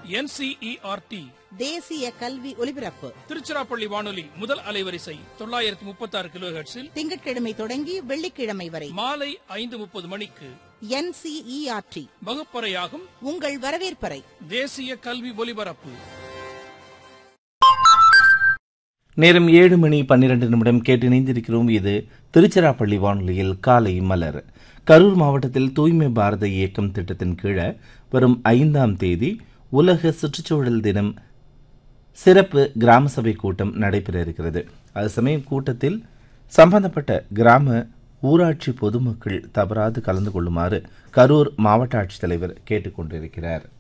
NCERT தேசிய கல்வி ஒலிபரப்பு திருச்சிராப்பள்ளி வானொலி முதல் அலைவரிசை தொள்ளாயிரத்தி முப்பத்தி ஆறு கிலோ திங்கட்கிழமை தொடங்கி வெள்ளிக்கிழமை வரை மாலை ஐந்து முப்பது மணிக்கு என்சிஇஆர்டி வகுப்பறையாகும் உங்கள் வரவேற்பறை தேசிய கல்வி ஒலிபரப்பு நேரம் ஏழு மணி பன்னிரண்டு நிமிடம் கேட்டு இணைந்திருக்கிறோம் இது திருச்சிராப்பள்ளி வானொலியில் காலை மலர் கரூர் மாவட்டத்தில் தூய்மை பாரத இயக்கம் திட்டத்தின் கீழே வரும் ஐந்தாம் தேதி உலக சுற்றுச்சூழல் தினம் சிறப்பு கிராம சபை கூட்டம் நடைபெற இருக்கிறது அது சமயம் கூட்டத்தில் சம்பந்தப்பட்ட கிராம ஊராட்சி பொதுமக்கள் தவறாது கலந்து கொள்ளுமாறு கரூர் மாவட்ட ஆட்சித்தலைவர் கேட்டுக்கொண்டிருக்கிறார்